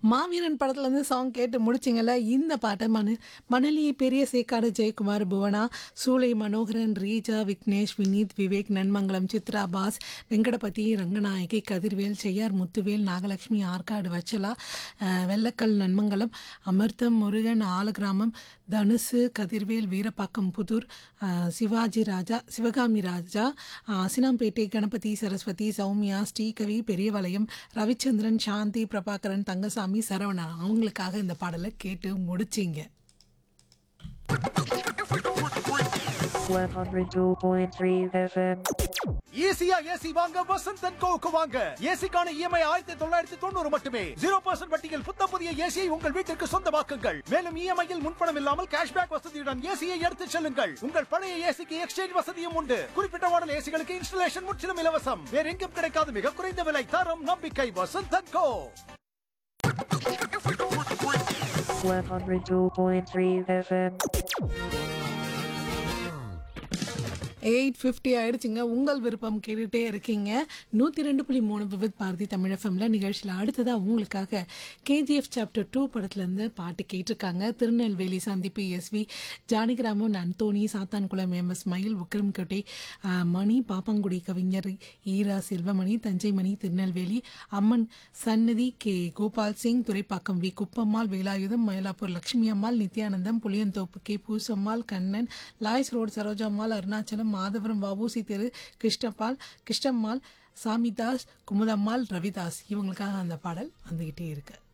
மாவீரன் படத்துலேருந்து சாங் கேட்டு முடிச்சிங்கல்ல இந்த பாட்டை மண மணலி பெரிய சேக்காடு ஜெயக்குமார் புவனா சூளை மனோகரன் ரீஜா விக்னேஷ் வினீத் விவேக் நன்மங்கலம் சித்ரா பாஸ் வெங்கடபதி ரங்கநாயகி கதிர்வேல் செய்யார் முத்துவேல் நாகலட்சுமி ஆற்காடு வச்சலா அஹ், வெள்ளக்கல் நன்மங்கலம் அமிர்தம் முருகன் ஆலகிராமம் தனுசு கதிர்வேல் வீரப்பாக்கம் புதூர் அஹ், சிவாஜி ராஜா சிவகாமி ராஜா அஹ், அசினாம்பேட்டை கணபதி சரஸ்வதி சௌமியா ஸ்ரீகவி பெரியவளையம் ரவிச்சந்திரன் சாந்தி பிரபாகரன் தங்கசாமி சரவணன் அவங்களுக்காக இந்த பாடலை கேட்டு முடிச்சிங்க 102.3 FM. ஈஸியா ஏசி வாங்க வசந்த் அண்ட் கோவுக்கு வாங்க ஏசிக்கான இஎம்ஐ ஆயிரத்தி தொள்ளாயிரத்தி தொண்ணூறு மட்டுமே ஜீரோ பர்சன்ட் வட்டியில் புத்த புதிய ஏசியை உங்கள் வீட்டிற்கு சொந்தமாக்குங்கள் மேலும் இஎம்ஐயில் முன்பணம் இல்லாமல் கேஷ்பேக் வசதியுடன் ஏசியை எடுத்துச் செல்லுங்கள் உங்கள் பழைய ஏசிக்கு எக்ஸ்சேஞ்ச் வசதியும் உண்டு குறிப்பிட்ட மாடல் ஏசிகளுக்கு இன்ஸ்டலேஷன் முற்றிலும் இலவசம் வேற எங்கும் கிடைக்காத மிக குறைந்த விலை தரம் நம்பிக்கை Vasanth and co 102.3 FM. Eight fifty ஆயிடுச்சுங்க உங்கள் விருப்பம் கேட்டுகிட்டே இருக்கீங்க நூற்றி ரெண்டு புள்ளி மூணு விவித் பாரதி தமிழ் எஃப்எம்ல நிகழ்ச்சியில் அடுத்ததாக உங்களுக்காக கேஜிஎஃப் சாப்டர் டூ படத்துலேருந்து பாட்டு கேட்டிருக்காங்க திருநெல்வேலி சந்திப்பு SV Janakiraman Anthony Sathankulam M S Mayil Vikramkottai ஆஹ், மணி பாப்பாங்குடி கவிஞர் ஈரா செல்வமணி தஞ்சை மணி Tirunelveli Amman Sannadhi K Gopal Singh Thoraipakkam V Kuppammal Velayutham Mylapore Lakshmi Ammal Nithyanandam Puliyanthope K Poosammal Kannan Lloyds road Sarojammal Arunachalam Madhavaram வபூசி தெரு கிருஷ்ணபால் கிருஷ்ணம்மாள் சாமிதாஸ் குமுதம்மாள் ரவிதாஸ் இவங்களுக்காக அந்த பாடல் வந்துகிட்டே இருக்கு